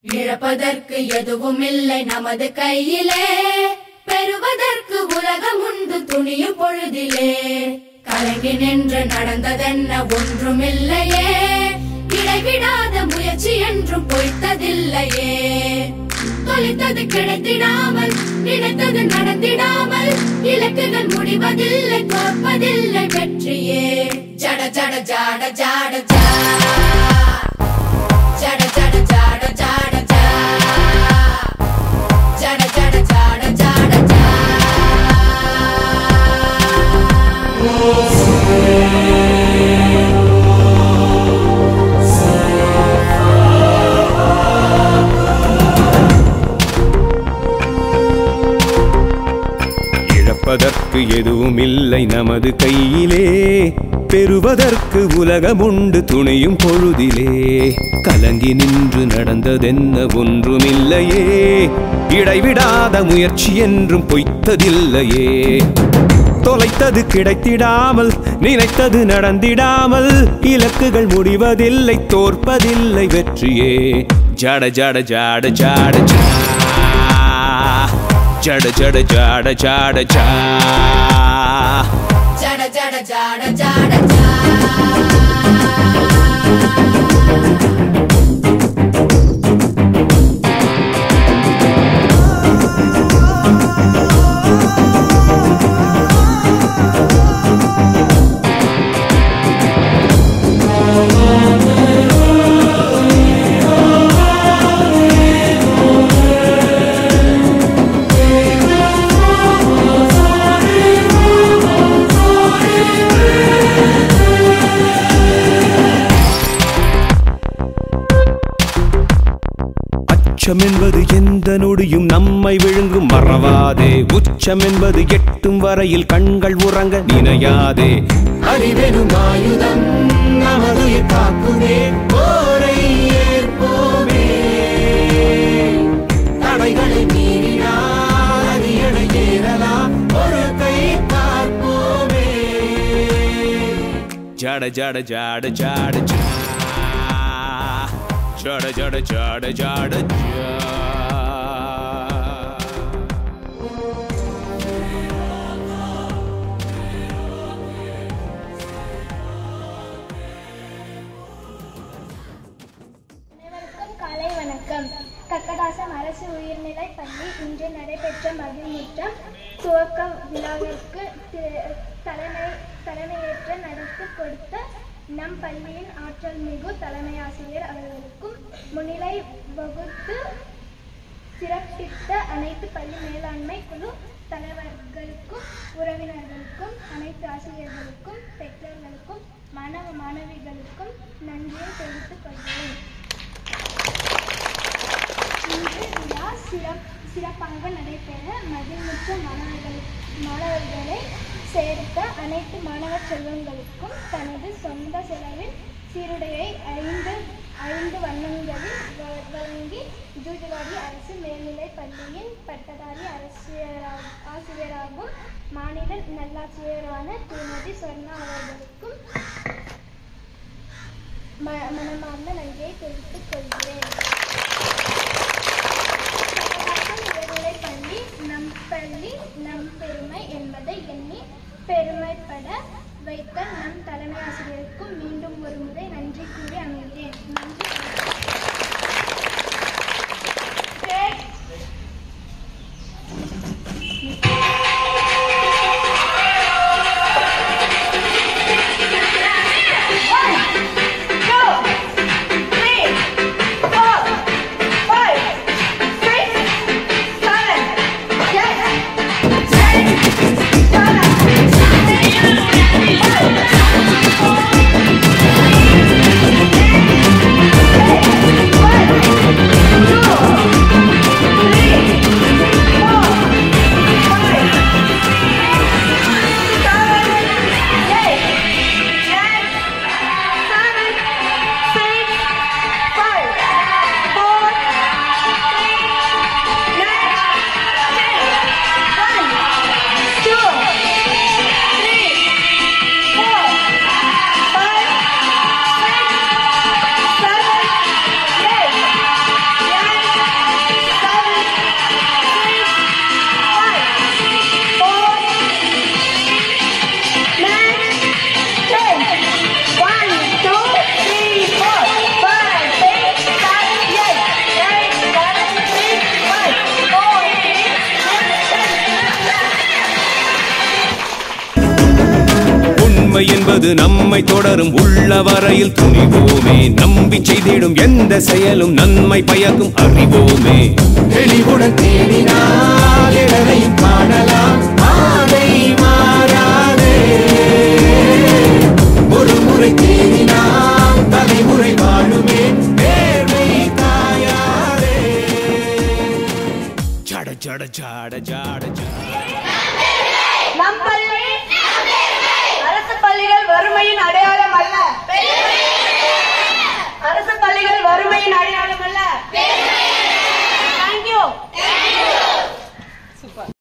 இழப்பதற்கு எதுவும் இல்லை நமது கையிலே பெறுவதற்கு உலகம் உண்டு துணியும் பொழுதிலே கலங்கி நின்று நடந்ததென்ன ஒன்றுமில்லையே இடைவிடாத முயற்சி என்றும் பொய்த்ததில்லையே தொலைத்தது கிடைத்திடாமல் நினைத்தது நடந்திடாமல் இலக்குகள் முடிவதில்லை தோற்பதில்லை வெற்றியே ஜட ஜட ஜாட ஜாட ஜா ஜட ஜட ஜாட ஜாட ஜா ஜட ஜட ஜாட ஜாட ஜா இழப்பதற்கு எதுவும் இல்லை நமது கையிலே பெறுவதற்கு உலகமுண்டு துணையும் பொழுதிலே கலங்கி நின்று நடந்ததென்ன ஒன்றுமில்லையே இடைவிடாத முயற்சி என்றும் பொய்த்ததில்லையே தொலைத்தது கிடைத்திடாமல் நினைத்தது நடந்திடாமல் இலக்குகள் முடிவதில்லை தோற்பதில்லை வெற்றியே ஜட ஜட ஜாட ஜாட ஜா ஜட ஜட ஜாட ஜாட ஜா ஜட ஜட ஜாட ஜாட ஜா அச்சம் என்பது எந்த நொடியும் நம்மை விழுங்கும் மறவாதே உச்சம் என்பது எட்டும் வரையில் கண்கள் உறங்க நினையாதே அறிவெனும் ஆயுதம் நமது காக்குமே போரை ஏற்போமே தடைகளை மீறினால் அரியணை ஏறலாம் ஒரு கை பார்ப்போமே ஜட ஜட ஜாட ஜாட ஜா ஜட ஜட ஜாட ஜாட ஜா அனைவருக்கும் காலை வணக்கம் கக்கடாசம் அரசு உயர்நிலைப் பள்ளி இன்று நடைபெற்ற மகிழ்முற்றம் துவக்க விழாவிற்கு தி- தலைமை தலைமையேற்று நடத்தி கொடுத்த நம் பள்ளியின் ஆற்றல் மிகு தலைமை ஆசிரியர் அவர்களுக்கும் முன்னிலை வகுத்து சிறப்பித்த அனைத்து பள்ளி மேலாண்மை குழு தலைவர்களுக்கும் உறவினர்களுக்கும் அனைத்து ஆசிரியர்களுக்கும் பெற்றோர்களுக்கும் மாணவ மாணவிகளுக்கும் நன்றியை தெரிவித்துக் கொள்கிறேன் இன்று விழா சிறப் சிறப்பாக நடைபெற மகிழ்வுற்ற மாணவர்கள் மாணவர்களை சேர்த்த அனைத்து மாணவ செல்வங்களுக்கும் தனது சொந்த செலவில் சீருடையை ஐந்து ஐந்து வண்ணங்களில் வ- வழங்கி ஜூஜுவாடி அரசு மேல்நிலைப் பள்ளியின் பட்டதாரி அரசியரா- ஆசிரியராகும் மாநில நல்லாட்சியரான திருமதி சொர்ணா அவர்களுக்கும் ம- மனமார்ந்த நன்றியை தெரிவித்துக் கொள்கிறேன் சகவாசம் உயர்நிலைப் பள்ளி நம் பள்ளி நம் பெருமை என்பதை எண்ணி பெருமைப்பட வைத்த நம் தலைமை ஆசிரியருக்கும் மீண்டும் ஒரு முறை நன்றி கூறி அமைகிறேன் நன்றி நன்மை என்பது நம்மை தொடரும் உள்ள வரையில் துணிவோமே நம்பி செய்திடும் எந்த செயலும் நன்மை பயக்கும் அறிவோமே தெளிவுடன் தேடினால் எதனையும் காணலாம் ஆணை மாறாதே ஒரு முறை தேடினால் தலைமுறை வாழுமே நேர்மை காயாதே ஜட ஜட ஜாட ஜாட ஜாட நம் பள்ளி அரசு பள்ளிகள் வறுமையின் அடையாளம் அல்ல அரசு பள்ளிகள் வறுமையின் அடையாளம் அல்ல தேங்க்யூ